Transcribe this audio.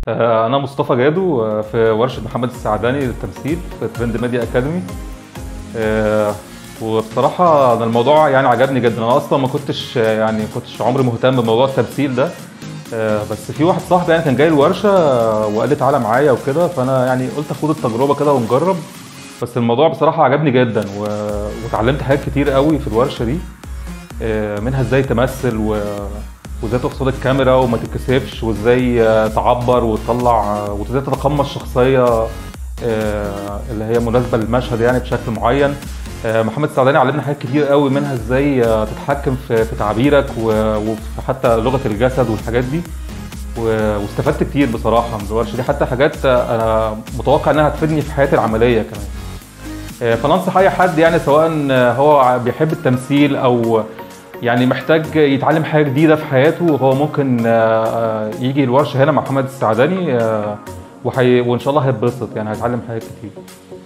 آه، أنا مصطفى جادو آه، في ورشة محمد السعداني للتمثيل في ترند ميديا أكاديمي آه، وبصراحة أنا الموضوع يعني عجبني جدا أنا أصلا ما كنتش آه، يعني كنتش عمري مهتم بموضوع التمثيل ده آه، بس في واحد صاحبي يعني كان جاي الورشة آه، وقال لي تعالى معايا وكده فأنا يعني قلت أخد التجربة كده ونجرب بس الموضوع بصراحة عجبني جدا و- واتعلمت حاجات كتير قوي في الورشة دي آه، منها ازاي تمثل و... وازاي تقف قصاد الكاميرا وما تتكسفش وازاي آه، تعبر وتطلع آه، وازاي تتقمص شخصيه آه، اللي هي مناسبه للمشهد يعني بشكل معين آه، محمد السعداني علمنا حاجات كتير قوي منها ازاي آه، تتحكم في في تعبيرك و- وفي حتى لغه الجسد والحاجات دي و- واستفدت كتير بصراحه من الورشه دي حتى حاجات آه، انا متوقع انها هتفيدني في حياتي العمليه كمان آه، فننصح اي حد يعني سواء آه، هو بيحب التمثيل او يعني محتاج يتعلم حاجه جديده في حياته هو ممكن آه، آه، يجي الورشه هنا مع محمد السعداني آه، وحي... وان شاء الله هيتبسط يعني هيتعلم حاجات كتير